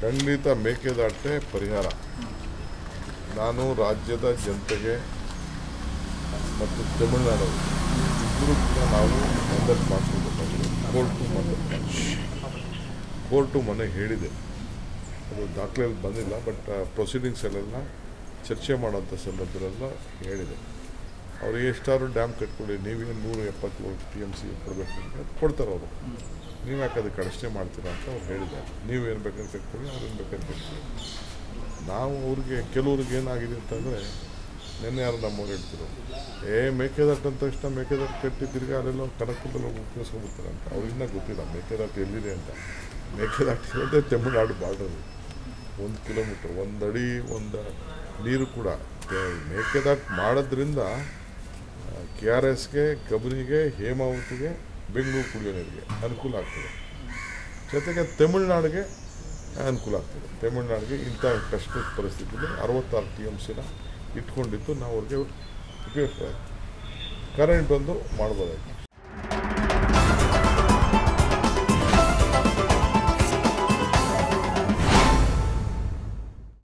ಖಂಡಿತ ಮೇಕೆದಾಟೆ ಪರಿಹಾರ ನಾನು ರಾಜ್ಯದ ಜನತೆಗೆ ಮತ್ತು ತಮಿಳುನಾಡು ಇಬ್ಬರು ಕೂಡ ನಾವು ಮಂದಟ್ ಮಾಡ್ಕೊಳ್ಬೇಕಾಗಿದೆ ಕೋರ್ಟು ಮಂದಟ್ ಕೋರ್ಟು ಮನೆ ಹೇಳಿದೆ ಅದು ದಾಖಲೆಯಲ್ಲಿ ಬಂದಿಲ್ಲ ಬಟ್ ಪ್ರೊಸೀಡಿಂಗ್ಸಲ್ಲೆಲ್ಲ ಚರ್ಚೆ ಮಾಡೋಂಥ ಸಂದರ್ಭದಲ್ಲೆಲ್ಲ ಹೇಳಿದೆ ಅವ್ರಿಗೆ ಎಷ್ಟಾದ್ರು ಡ್ಯಾಮ್ ಕಟ್ಕೊಳ್ಳಿ ನೀವೇನು ನೂರ ಎಪ್ಪತ್ತೇಳು ಟಿ ಎಮ್ ಸಿ ಕೊಡಬೇಕು ಅಂತ ಕೊಡ್ತಾರೆ ಅವರು ನೀವು ಯಾಕೆ ಅದಕ್ಕೆ ಅಡಚಣೆ ಮಾಡ್ತೀರಾ ಅಂತ ಅವ್ರು ಹೇಳಿದ್ದಾರೆ ನೀವೇನು ಬೇಕಾದ್ರೆ ಕಟ್ಕೊಳ್ಳಿ ಅವ್ರೇನು ಬೇಕಾದ್ರೆ ಕಟ್ಕೊಳ್ಳಿ ನಾವು ಅವ್ರಿಗೆ ಕೆಲವ್ರಿಗೆ ಏನಾಗಿದೆ ಅಂತಂದರೆ ನಿನ್ನೆ ಯಾರು ನಮ್ಮವ್ರು ಹೇಳ್ತಿರು ಏ ಮೇಕೆದಾಟು ಅಂದ ತಕ್ಷಣ ಮೇಕೆದಾಟು ಕಟ್ಟಿ ತಿರ್ಗಿ ಅಲ್ಲೆಲ್ಲ ಕನಕಪುರದಲ್ಲಿ ಹೋಗಿ ಉಪಯೋಗಿಸ್ಕೊಂಡ್ಬಿಡ್ತಾರೆ ಅಂತ ಅವ್ರಿಗೆ ಇನ್ನೂ ಗೊತ್ತಿಲ್ಲ ಮೇಕೆದಾಟು ಎಲ್ಲಿದೆ ಅಂತ ಮೇಕೆದಾಟು ಇರೋದೇ ತಮಿಳ್ನಾಡು ಬಾರ್ಡರು ಒಂದು ಕಿಲೋಮೀಟ್ರ್ ಒಂದು ಅಡಿ ಒಂದು ನೀರು ಕೂಡ ಕೆ- ಮೇಕೆದಾಟು ಮಾಡೋದ್ರಿಂದ ಕೆ ಆರ್ ಎಸ್ಗೆ ಕಬಿನಿಗೆ ಹೇಮಾವತಿಗೆ ಬೆಂಗಳೂರು ಕುಡಿಯೋ ನೀರಿಗೆ ಅನುಕೂಲ ಆಗ್ತದೆ ಜೊತೆಗೆ ತಮಿಳ್ನಾಡಿಗೆ ಅನುಕೂಲ ಆಗ್ತದೆ ತಮಿಳ್ನಾಡಿಗೆ ಇಂಥ ಕಷ್ಟದ ಪರಿಸ್ಥಿತಿಯಲ್ಲಿ ಅರವತ್ತಾರು ಟಿ ಎಮ್ ಸಿನ ಇಟ್ಕೊಂಡಿದ್ದು ನಾವು ಅವ್ರಿಗೆ ಉಪಯೋಗ ಕರೆಂಟ್ ಒಂದು ಮಾಡ್ಬೋದಾಯ್ತು